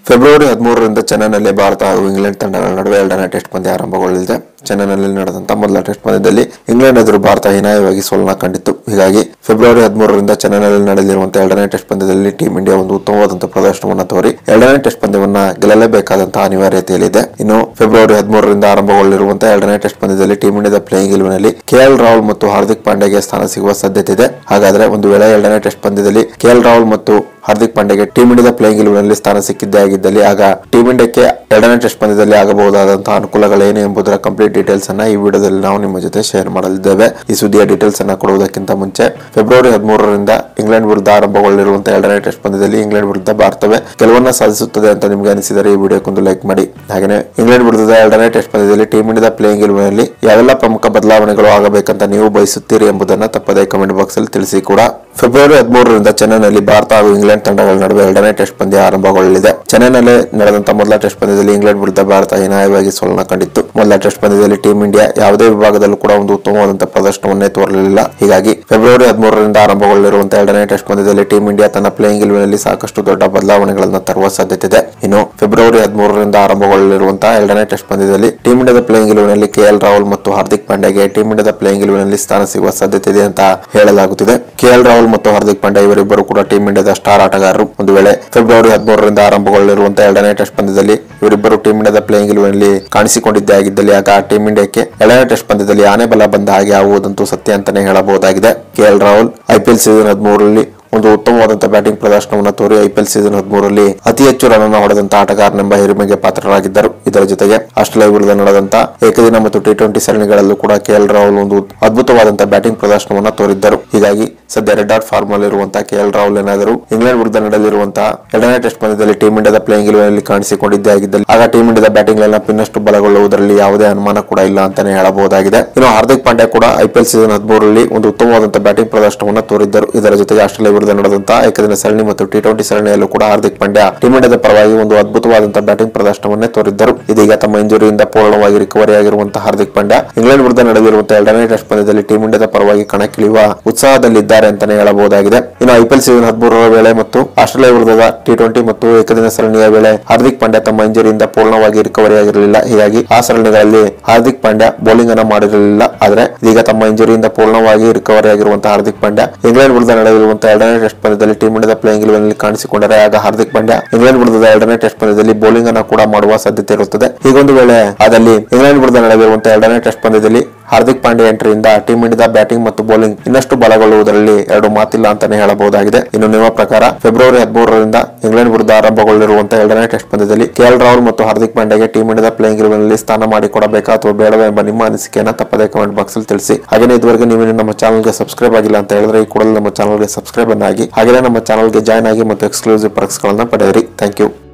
February ಹದಿಮೂರರಿಂದ ಚೆನ್ನೈನಲ್ಲಿ ಭಾರತ ಹಾಗೂ ಇಂಗ್ಲೆಂಡ್ ತಂಡಗಳ ನಡುವೆ ಎರಡನೇ ಟೆಸ್ಟ್ ಪಂದ್ಯ ಆರಂಭಗೊಳ್ಳಲಿದೆ ಚೆನ್ನೈನಲ್ಲಿ ನಡೆದಂತಹ ಮೊದಲ ಟೆಸ್ಟ್ ಪಂದ್ಯದಲ್ಲಿ ಇಂಗ್ಲೆಂಡ್ ಎದುರು ಭಾರತ ಹೀನಾಯವಾಗಿ ಸೋಲನ್ನ ಕಂಡಿತ್ತು ಹೀಗಾಗಿ ಫೆಬ್ರವರಿ ಹದಿಮೂರರಿಂದ ಚೆನ್ನೈನಲ್ಲಿ ನಡೆಯಲಿರುವಂತಹ ಎರಡನೇ ಟೆಸ್ಟ್ ಪಂದ್ಯದಲ್ಲಿ ಟೀಂ ಇಂಡಿಯಾ ಒಂದು ಉತ್ತಮವಾದಂತಹ ಪ್ರದರ್ಶನವನ್ನು ತೋರಿ ಎರಡನೇ ಟೆಸ್ಟ್ ಪಂದ್ಯವನ್ನ ಗೆಲ್ಲಲೇಬೇಕಾದಂತಹ ಅನಿವಾರ್ಯತೆಯಲ್ಲಿದೆ ಇನ್ನು ಫೆಬ್ರವರಿ ಹದಿಮೂರರಿಂದ ಆರಂಭಗೊಳ್ಳಲಿರುವಂತಹ ಎರಡನೇ ಟೆಸ್ಟ್ ಪಂದ್ಯದಲ್ಲಿ ಟೀಂ ಇಂಡಿಯಾದ ಪ್ಲೇಯಿಂಗ್ ಇಲೆವೆನಲ್ಲಿ ಕೆಎಲ್ ರಾಹುಲ್ ಮತ್ತು ಹಾರ್ದಿಕ್ ಪಾಂಡ್ಯಗೆ ಸ್ಥಾನ ಸಿಗುವ ಸಾಧ್ಯತೆ ಇದೆ ಹಾಗಾದ್ರೆ ಒಂದು ವೇಳೆ ಎರಡನೇ ಟೆಸ್ಟ್ ಪಂದ್ಯದಲ್ಲಿ ಕೆಎಲ್ ರಾಹುಲ್ ಮತ್ತು ಹಾರ್ದಿಕ್ ಪಾಂಡ್ಯಗೆ ಟೀಂ ಇಂಡಿಯಾದ ಪ್ಲೇಯಿಂಗ್ ಇಲೆವೆನಲ್ಲಿ ಸ್ಥಾನ ಸಿಕ್ಕಿದ್ದೇ ಆಗಿದ್ದಲ್ಲಿ ಆಗ ಟೀಂ ಇಂಡಿಯಾಕ್ಕೆ ಎರಡನೇ ಟೆಸ್ಟ್ ಪಂದ್ಯದಲ್ಲಿ ಆಗಬಹುದಾದಂತಹ ಅನುಕೂಲಗಳೇನು ಎಂಬುದರ ಕಂಪ್ಲೀಟ್ ಡೀಟೇಲ್ಸ್ ಅನ್ನ ಈ ವಿಡಿಯೋದಲ್ಲಿ ನಾವು ನಿಮ್ಮ ಜೊತೆ ಶೇರ್ ಮಾಡಲಿದ್ದೇವೆ ಈ ಸುದ್ದಿಯ ಡೀಟೇಲ್ಸ್ ಅನ್ನ ಕೊಡುವುದಕ್ಕಿಂತ ಮುಂಚೆ ಫೆಬ್ರವರಿ ಹದಿಮೂರರಿಂದ ಇಂಗ್ಲೆಂಡ್ ವಿರುದ್ಧ ಆರಂಭಗೊಳ್ಳಲಿರುವಂತಹ ಎರಡನೇ ಟೆಸ್ಟ್ ಪಂದ್ಯದಲ್ಲಿ ಇಂಗ್ಲೆಂಡ್ ವಿರುದ್ಧ ಭಾರತವೇ ಗೆಲುವನ್ನ ಸಾಧಿಸುತ್ತದೆ ಅಂತ ನಿಮ್ಗೆ ಅನಿಸಿದರೆ ಈ ವಿಡಿಯೋಕ್ಕೊಂದು ಲೈಕ್ ಮಾಡಿ ಹಾಗೆ ಇಂಗ್ಲೆಂಡ್ ವಿರುದ್ಧದ ಎರಡನೇ ಟೆಸ್ಟ್ ಪಂದ್ಯದಲ್ಲಿ ಟೀಂ ಇಂಡಿಯಾದ ಪ್ಲೇಯಿಂಗ್ ಇಲೆವೆನಲ್ಲಿ ಯಾವೆಲ್ಲ ಪ್ರಮುಖ ಬದಲಾವಣೆಗಳು ಆಗಬೇಕಂತ ನೀವು ಬಯಸುತ್ತೀರಿ ಎಂಬುದನ್ನ ತಪ್ಪದೇ ಕಮೆಂಟ್ ಬಾಕ್ಸ್ ಅಲ್ಲಿ ತಿಳಿಸಿ ಕೂಡ ಫೆಬ್ರವರಿ ಹದಿಮೂರರಿಂದ ಚೆನ್ನೈನಲ್ಲಿ ಭಾರತ ಹಾಗೂ ಇಂಗ್ಲೆಂಡ್ ತಂಡಗಳ ನಡುವೆ ಎರಡನೇ ಟೆಸ್ಟ್ ಪಂದ್ಯ ಆರಂಭಗೊಳ್ಳಲಿದೆ ಚೆನ್ನೈನಲ್ಲಿ ನಡೆದಂತಹ ಮೊದಲ ಟೆಸ್ಟ್ ಪಂದ್ಯದಲ್ಲಿ ಇಂಗ್ಲೆಂಡ್ ವಿರುದ್ಧ ಭಾರತ ಹೀನಾಯವಾಗಿ ಸೋಲನ್ನ ಕಂಡಿತ್ತು ಮೊದಲ ಟೆಸ್ಟ್ ಪಂದ್ಯದಲ್ಲಿ ಟೀಂ ಇಂಡಿಯಾ ಯಾವುದೇ ವಿಭಾಗದಲ್ಲೂ ಕೂಡ ಒಂದು ಉತ್ತಮವಾದಂತಹ ಪ್ರದರ್ಶನವನ್ನೇ ತೋರಲಿಲ್ಲ ಹೀಗಾಗಿ ಫೆಬ್ರವರಿ ಹದಿಮೂರರಿಂದ ಆರಂಭಗೊಳ್ಳಲಿರುವಂತಹ ಎರಡನೇ ಟೆಸ್ಟ್ ಪಂದ್ಯದಲ್ಲಿ ಟೀಂ ಇಂಡಿಯಾ ತನ್ನ ಪ್ಲೇಯಿಂಗ್ ಇಲೆವೆನಲ್ಲಿ ಸಾಕಷ್ಟು ದೊಡ್ಡ ಬದಲಾವಣೆಗಳನ್ನು ತರುವ ಸಾಧ್ಯತೆ ಇದೆ ಇನ್ನು ಫೆಬ್ರವರಿ ಹದಿಮೂರರಿಂದ ಆರಂಭಗೊಳ್ಳಲಿರುವಂತಹ ಎರಡನೇ ಟೆಸ್ಟ್ ಪಂದ್ಯದಲ್ಲಿ ಟೀಂ ಇಂಡಿಯಾದ ಪ್ಲೇಯಿಂಗ್ ಇಲೆವೆನಲ್ಲಿ ಕೆಎಲ್ ರಾಹುಲ್ ಮತ್ತು ಹಾರ್ದಿಕ್ ಪಾಂಡ್ಯಗೆ ಟೀಂ ಇಂಡಿಯಾದ ಪ್ಲೇಯಿಂಗ್ ಇಲೆವೆನಲ್ಲಿ ಸ್ಥಾನ ಸಿಗುವ ಸಾಧ್ಯತೆ ಇದೆ ಅಂತ ಹೇಳಲಾಗುತ್ತಿದೆ ಕೆಎಲ್ ರಾಹುಲ್ ಮತ್ತು ಹಾರ್ದಿಕ್ ಪಾಂಡ್ಯ ಇವರಿಬ್ಬರು ಕೂಡ ಟೀಂ ಇಂಡಿಯಾದ ಸ್ಟಾರ್ ಆಟಗಾರರು ಒಂದು ವೇಳೆ ಫೆಬ್ರವರಿ ಹದಿಮೂರರಿಂದ ಆರಂಭಗೊಳ್ಳಲಿರುವಂತಹ ಎರಡನೇ ಟೆಸ್ಟ್ ಪಂದ್ಯದಲ್ಲಿ ಇವರಿಬ್ಬರು ಟೀಂ ಇಂಡಿಯಾದ ಪ್ಲೇಯಿಂಗ್ ಇಲೆವೆನಲ್ಲಿ ಕಾಣಿಸಿಕೊಂಡಿದ್ದೇ ಆಗಿದ್ದಲ್ಲಿ ಆಗ ಟೀಂ ಇಂಡಿಯಾಕ್ಕೆ ಎರಡನೇ ಟೆಸ್ಟ್ ಪಂದ್ಯದಲ್ಲಿ ಆನೆ ಬಲ ಬಂದ ಹಾಗೆ ಆಗುವುದಂತೂ ಸತ್ಯ ಅಂತಾನೆ ಹೇಳಬಹುದಾಗಿದೆ ಕೆಎಲ್ ರಾಹುಲ್ ಐಪಿಎಲ್ ಸೀಸನ್ ಹದಿಮೂರರಲ್ಲಿ ಒಂದು ಉತ್ತಮವಾದಂತಹ ಬ್ಯಾಟಿಂಗ್ ಪ್ರದರ್ಶನವನ್ನು ತೋರಿ ಐಪಿಎಲ್ ಸೀಸನ್ ಹದಿಮೂರರಲ್ಲಿ ಅತಿ ಹೆಚ್ಚು ರನ್ ಅನ್ನು ಹೊಡೆದಂತ ಆಟಗಾರನೆಂಬ ಹಿರಿಮೆಗೆ ಪಾತ್ರರಾಗಿದ್ದರು ಇದರ ಜೊತೆಗೆ ಆಸ್ಟ್ರೇಲಿಯಾ ವಿರುದ್ಧ ನಡೆದಂತ ಏಕದಿನ ಮತ್ತು ಟಿ ಟ್ವೆಂಟಿ ಸರಣಿಗಳಲ್ಲೂ ಕೂಡ ಕೆಎಲ್ ರಾಹುಲ್ ಒಂದು ಅದ್ಭುತವಾದಂತಹ ಬ್ಯಾಟಿಂಗ್ ಪ್ರದರ್ಶನವನ್ನು ತೋರಿದ್ದರು ಹೀಗಾಗಿ ಸದ್ಯ ರೆಡ್ ಆರ್ಟ್ ಫಾರ್ಮ್ ಅಲ್ಲಿರುವಂತಹ ಕೆಎಲ್ ರಾಹುಲ್ ಏನಾದರೂ ಇಂಗ್ಲೆಂಡ್ ವಿರುದ್ಧ ನಡೆಯಲಿರುವಂತಹ ಎರಡನೇ ಟೆಸ್ಟ್ ಪಂದ್ಯದಲ್ಲಿ ಟೀಂ ಇಂಡಿಯಾದ ಪ್ಲೇಯಿಂಗ್ ಇಲೆವೆನಲ್ಲಿ ಕಾಣಿಸಿಕೊಂಡಿದ್ದೇ ಆಗಿದ್ದಲ್ಲಿ ಆಗ ಟೀಂ ಇಂಡಿಯಾದ ಬ್ಯಾಟಿಂಗ್ ಲೈನ್ ಇನ್ನಷ್ಟು ಬಲಗೊಳ್ಳುವುದರಲ್ಲಿ ಯಾವುದೇ ಅನುಮಾನ ಕೂಡ ಇಲ್ಲ ಅಂತಾನೆ ಹೇಳಬಹುದಾಗಿದೆ ಇನ್ನು ಹಾರ್ದಿಕ್ ಪಾಂಡ್ಯ ಕೂಡ ಐಪಿಎಲ್ ಸೀಸನ್ ಹದಿಮೂರರಲ್ಲಿ ಒಂದು ಉತ್ತಮವಾದಂತಹ ಬ್ಯಾಟಿಂಗ್ ಪ್ರದರ್ಶನವನ್ನು ತೋರಿದ್ದರು ಇದರ ಜೊತೆಗೆ ಆಸ್ಟ್ರೇಲಿಯಾ ವಿರುದ್ಧ ನಡೆದಂತಹ ಏಕದಿನ ಸರಣಿ ಮತ್ತು ಟಿ ಟ್ವೆಂಟಿ ಸರಣಿಯಲ್ಲೂ ಕೂಡ ಹಾರ್ದಿಕ್ ಪಾಂಡ್ಯ ಟೀಂ ಇಂಡಿಯಾದ ಪರವಾಗಿ ಒಂದು ಅದ್ಭುತವಾದಂತಹ ಬ್ಯಾಟಿಂಗ್ ಪ್ರದರ್ಶನವನ್ನೇ ತೋರಿದ್ದರು ಇದೀಗ ತಮ್ಮ ಇಂಜುರಿಯಿಂದ ಪೂರ್ಣವಾಗಿ ರಿಕವರಿ ಆಗಿರುವಂತಹ ಹಾರ್ದಿಕ್ ಪಾಂಡ್ಯ ಇಂಗ್ಲೆಂಡ್ ವಿರುದ್ಧ ನಡೆದಿರುವಂತಹ ಎರಡನೇ ಟೆಸ್ಟ್ ಪಂದ್ಯದಲ್ಲಿ ಟೀಂ ಇಂಡಿಯಾದ ಪರವಾಗಿ ಕಣಕ್ಕಿಳಿಯುವ ಉತ್ಸಾಹದಲ್ಲಿದ್ದಾರೆ ಅಂತಾನೆ ಹೇಳಬಹುದಾಗಿದೆ ಇನ್ನು ಐಪಿಎಲ್ ಸೀಸನ್ ಹದಿಮೂರರ ವೇಳೆ ಮತ್ತು ಆಸ್ಟ್ರೇಲಿಯಾ ವಿರುದ್ಧದ ಟಿ ಟ್ವೆಂಟಿ ಮತ್ತು ಏಕದಿನ ಸರಣಿಯ ವೇಳೆ ಹಾರ್ದಿಕ್ ಪಾಂಡ್ಯ ತಮ್ಮ ಇಂಜುರಿಯಿಂದ ಪೂರ್ಣವಾಗಿ ರಿಕವರಿ ಆಗಿರಲಿಲ್ಲ ಹೀಗಾಗಿ ಆ ಸರಣಿಗಳಲ್ಲಿ ಹಾರ್ದಿಕ್ ಪಾಂಡ್ಯ ಬೌಲಿಂಗ್ ಅನ್ನು ಮಾಡಿರಲಿಲ್ಲ ಆದ್ರೆ ಇದೀಗ ತಮ್ಮ ಇಂಜುರಿಯಿಂದ ಪೂರ್ಣವಾಗಿ ರಿಕವರಿ ಆಗಿರುವಂತಹ ಹಾರ್ದಿಕ್ ಪಾಂಡ್ಯ ಇಂಗ್ಲೆಂಡ್ ವಿರುದ್ಧ ನಡೆದಿರುವಂತಹ ಎರಡನೇ ಟೆಸ್ಟ್ ಪಂದ್ಯದಲ್ಲಿ ಟೀಂ ಇಂಡಿಯಾದ ಪ್ಲೇಯಿಂಗ್ ಇಲೆವೆನ್ ಕಾಣಿಸಿಕೊಂಡರೆ ಆಗ ಹಾರ್ದಿಕ್ ಪಾಂಡ್ಯ ಇಂಗ್ಲೆಂಡ್ ವಿರುದ್ಧದ ಎರಡನೇ ಟೆಸ್ಟ್ ಪಂದ್ಯದಲ್ಲಿ ಬೌಲಿಂಗ್ ಅನ್ನು ಕೂಡ ಮಾಡುವ ಸಾಧ್ಯತೆ ಇರುತ್ತದೆ ಹೀಗೊಂದು ವೇಳೆ ಆದಲ್ಲಿ ಇಂಗ್ಲೆಂಡ್ ವಿರುದ್ಧ ನಡೆದಿರುವಂತಹ ಎರಡನೇ ಟೆಸ್ಟ್ ಪಂದ್ಯದಲ್ಲಿ ಹಾರ್ದಿಕ್ ಪಾಂಡ್ಯ ಎಂಟ್ರಿಯಿಂದ ಟೀಂ ಇಂಡಿಯಾದ ಬ್ಯಾಟಿಂಗ್ ಮತ್ತು ಬೌಲಿಂಗ್ ಇನ್ನಷ್ಟು ಬಲಗೊಳ್ಳುವುದರಲ್ಲಿ ಎರಡು ಮಾತಿಲ್ಲ ಅಂತಾನೆ ಹೇಳಬಹುದಾಗಿದೆ ಇನ್ನು ನಿಮ್ಮ ಪ್ರಕಾರ ಫೆಬ್ರವರಿ ಹದಿಮೂರರಿಂದ ಇಂಗ್ಲೆಂಡ್ ವಿರುದ್ಧ ಆರಂಭಗೊಳ್ಳಿರುವಂತಹ ಎರಡನೇ ಟೆಸ್ಟ್ ಪಂದ್ಯದಲ್ಲಿ ಕೆಎಲ್ ರಾಹುಲ್ ಮತ್ತು ಹಾರ್ದಿಕ್ ಪಾಂಡ್ಯಗೆ ಟೀಂ ಇಂಡಿಯಾದ ಪ್ಲೇಯಿಂಗ್ ಇಲೆವೆನ್ ಸ್ಥಾನ ಮಾಡಿಕೊಡಬೇಕಾ ಅಥವಾ ಬೇಡವಾ ಎಂಬ ನಿಮ್ಮ ಅನಿಸಿಕೆಯನ್ನು ತಪ್ಪದೇ ಕಮೆಂಟ್ ಬಾಕ್ಸ್ ಅಲ್ಲಿ ತಿಳಿಸಿ ಹಾಗೆ ಇದುವರೆಗೆ ನೀವು ಇನ್ನು ನಮ್ಮ ಚಾನಲ್ಗೆ ಸಬ್ಸ್ಕ್ರೈಬ್ ಆಗಿಲ್ಲ ಅಂತ ಹೇಳಿದ್ರೆ ಈ ಕೂಡಲೇ ನಮ್ಮ ಚಾನಲ್ಗೆ ಸಬ್ಸ್ಕ್ರೈಬ್ ಆಗಿ ಹಾಗೆ ನಮ್ಮ ಚಾನಲ್ಗೆ ಜಾಯ್ನ್ ಆಗಿ ಮತ್ತು ಎಕ್ಸ್ಕ್ಲೂಸಿವ್ ಪರ್ಕ್ಸ್ ಗಳನ್ನ ಪಡೆಯಿರಿ ಥ್ಯಾಂಕ್ ಯು